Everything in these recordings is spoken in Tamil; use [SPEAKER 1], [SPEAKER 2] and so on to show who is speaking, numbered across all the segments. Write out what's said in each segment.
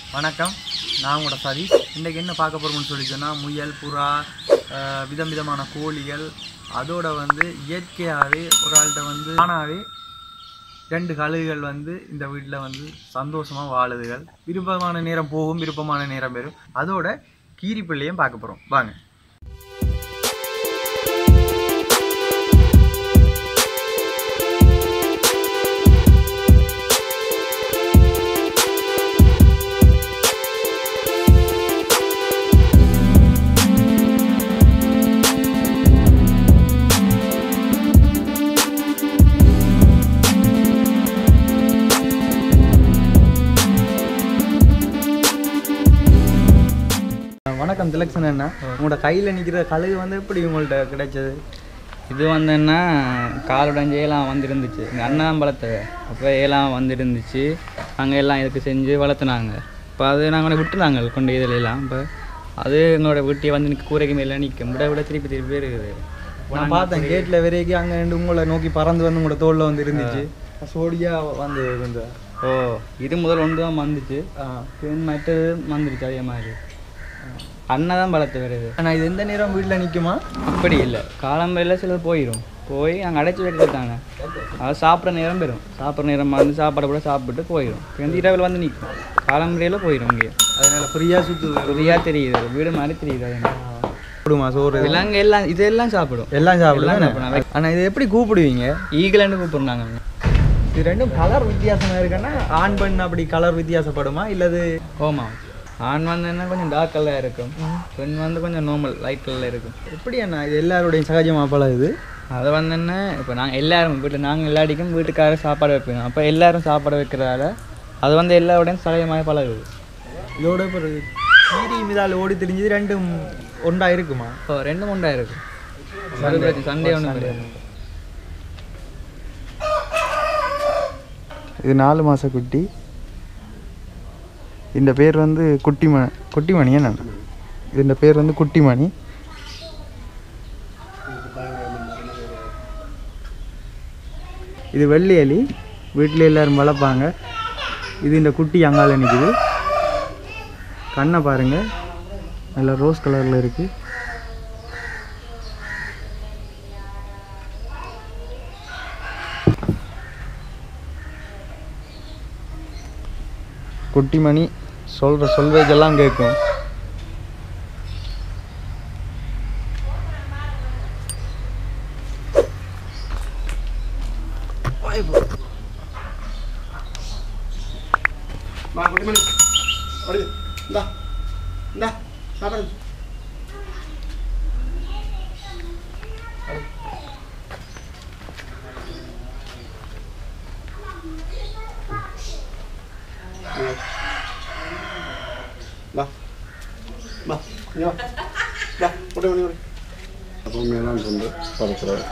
[SPEAKER 1] வணக்கம் நான் உங்களோட சதீஷ் இன்றைக்கி என்ன பார்க்க போகிறோம்னு சொல்லி சொன்னால் முயல் புறா அஹ், விதம் விதமான கோழிகள் அதோட வந்து இயற்கையாகவே ஒரு ஆள்கிட்ட வந்து தானாகவே ரெண்டு கழுகுகள் வந்து இந்த வீட்டில் வந்து சந்தோஷமாக வாழுதுகள் விருப்பமான நேரம் போகும் விருப்பமான நேரம் பெறும் அதோட கீரி பிள்ளையும் பார்க்க போகிறோம் வாங்க வணக்கம் திலக்ஷன் அண்ணா உங்களோட கையில் நிற்கிற கழுகு வந்து எப்படி உங்கள்கிட்ட கிடைச்சது
[SPEAKER 2] இது வந்தேன்னா காலுடன் ஏலாம் வந்துருந்துச்சு எங்கள் அண்ணன் வளர்த்த அப்போ ஏலாம் வந்துருந்துச்சு அங்கே எல்லாம் இதுக்கு செஞ்சு வளர்த்துனாங்க இப்போ அது நாங்கள் விட்டுனாங்க கொண்டு இதில் எல்லாம் இப்போ அது எங்களோட வீட்டை வந்து நிற்க கூரைக்கு மேலே நிற்கும் விட விட திருப்பி திருப்பி இருக்குது
[SPEAKER 1] நான் பார்த்தேன் கேட்டில் வரைக்கும் அங்கே ரெண்டு உங்களை நோக்கி பறந்து வந்து உங்களோட தோளில் வந்து இருந்துச்சு சோடியா வந்து இந்த
[SPEAKER 2] ஓ இது முதல் ஒன்று தான் வந்துச்சு
[SPEAKER 1] ஆ.
[SPEAKER 2] பின் மற்றது வந்துருச்சு அதே மாதிரி அண்ணன் தான் வளர்த்து வருது
[SPEAKER 1] ஆனால் இது எந்த நேரம் வீட்டில் நிற்குமா
[SPEAKER 2] அப்படி இல்லை காலம்பரையில் சிலது போயிடும் போய் அங்கே அடைச்சி வைக்கிறாங்க அது சாப்பிட்ற நேரம் பெறும் சாப்பிட்ற நேரம் வந்து சாப்பாடு கூட சாப்பிட்டு போயிடும் இப்போ இரவில் வந்து நிற்கும் காலம்பரையில் போயிடும் இங்கே
[SPEAKER 1] அதனால ஃப்ரீயாக சுற்றுது
[SPEAKER 2] ஃப்ரீயாக தெரியுது வீடு மாதிரி தெரியுது அது எனக்கு.
[SPEAKER 1] சாப்பிடுமா சோறு
[SPEAKER 2] விலங்கு எல்லாம் இதெல்லாம் சாப்பிடும்
[SPEAKER 1] எல்லாம் சாப்பிடுவேன்
[SPEAKER 2] எல்லாம் சாப்பிடும்.
[SPEAKER 1] ஆனால் இது எப்படி கூப்பிடுவீங்க
[SPEAKER 2] ஈகிலன்னு கூப்பிடுறாங்க
[SPEAKER 1] இது ரெண்டும் கலர் வித்தியாசமாக இருக்குன்னா ஆண் பெண் அப்படி கலர் வித்தியாசப்படுமா இல்லது
[SPEAKER 2] ஓமா ஆண் வந்து என்ன கொஞ்சம் டார்க் கலராக இருக்கும் பெண் வந்து கொஞ்சம் நார்மல் லைட் கலரில் இருக்கும்
[SPEAKER 1] எப்படி அண்ணா இது எல்லாருடைய சகஜமாக பழகுது
[SPEAKER 2] அது வந்து என்ன இப்போ நாங்கள் எல்லாரும் வீட்டில் நாங்கள் எல்லாடிக்கும் வீட்டுக்காரர் சாப்பாடு வைப்போம் அப்போ எல்லாரும் சாப்பாடு வைக்கிறதால அது வந்து எல்லாரோடையும் சகஜமாக பழகுது
[SPEAKER 1] இதோட இப்போ கீரி மிதால் ஓடி தெரிஞ்சது ரெண்டும் ஒன்றா இருக்குமா
[SPEAKER 2] இப்போ ரெண்டு மூண்டா இருக்கு சண்டே சண்டே ஒன்று கிடையாது
[SPEAKER 1] இது நாலு மாத குட்டி இந்த பேர் வந்து குட்டிம குட்டிமணி என்ன இந்த பேர் வந்து குட்டிமணி இது வெள்ளி எலி வீட்டில் எல்லாரும் வளர்ப்பாங்க இது இந்த குட்டி அங்கால நிற்குது கண்ணை பாருங்க நல்ல ரோஸ் கலரில் இருக்குது குட்டிமணி சொல்கிற சொல்வேஜெல்லாம் கேட்கும்
[SPEAKER 3] பொறுமையெல்லாம் கொண்டு பறக்கிறேன்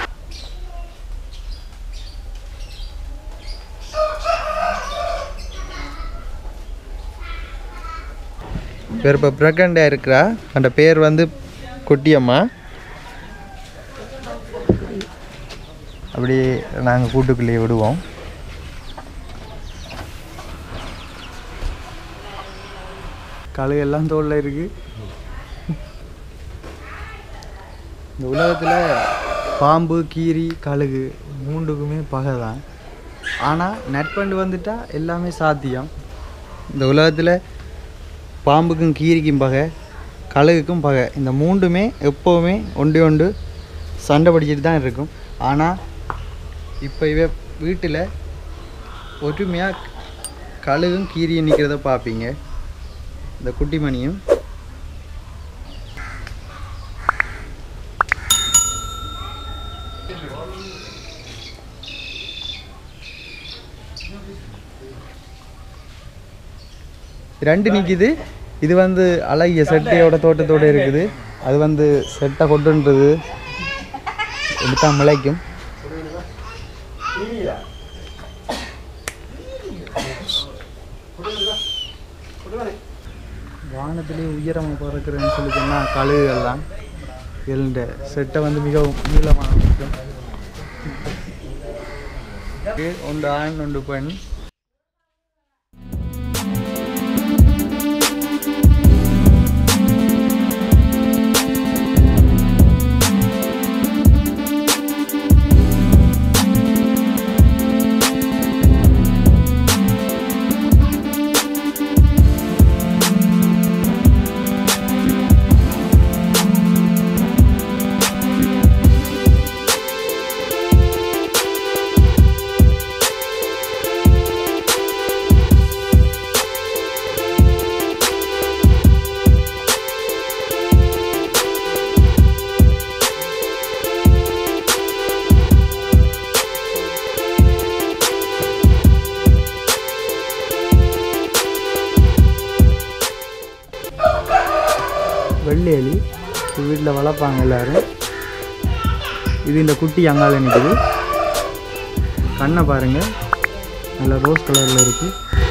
[SPEAKER 1] பேர் இப்போ ப்ரெக்னெண்டாக இருக்கிறா அந்த பேர் வந்து குட்டியம்மா அப்படி நாங்கள் கூட்டுக்குள்ளேயே விடுவோம் கழுகெல்லாம் தோளில் இருக்கு இந்த உலகத்தில் பாம்பு கீரி கழுகு மூண்டுக்குமே பகை தான் ஆனால் நட்பண்டு வந்துட்டா எல்லாமே சாத்தியம் இந்த உலகத்தில் பாம்புக்கும் கீரிக்கும் பகை கழுகுக்கும் பகை இந்த மூண்டுமே எப்போவுமே ஒன்று ஒன்று சண்டை பிடிச்சிட்டு தான் இருக்கும் ஆனால் இப்போ இவ வீட்டில் ஒற்றுமையாக கழுகும் கீரியும் நிற்கிறத பார்ப்பீங்க இந்த குட்டிமணியும் ரெண்டு நிற்கிது இது வந்து அழகிய செட்டையோட தோட்டத்தோட இருக்குது அது வந்து செட்டை கொட்டுன்றது எடுத்தா முளைக்கும் வானத்திலே உயரமாக பறக்கிறேன்னு சொல்லி சொன்னால் கழுகுகள் தான் இந்த செட்டை வந்து மிகவும் நீளமாக இருக்கும் ஒன்று ஆண் ஒன்று பெண் வெள்ளையலி இது வீட்டில் வளர்ப்பாங்க எல்லாரும் இது இந்த குட்டி அங்கால நிற்குது கண்ணை பாருங்கள் நல்லா ரோஸ் கலரில் இருக்குது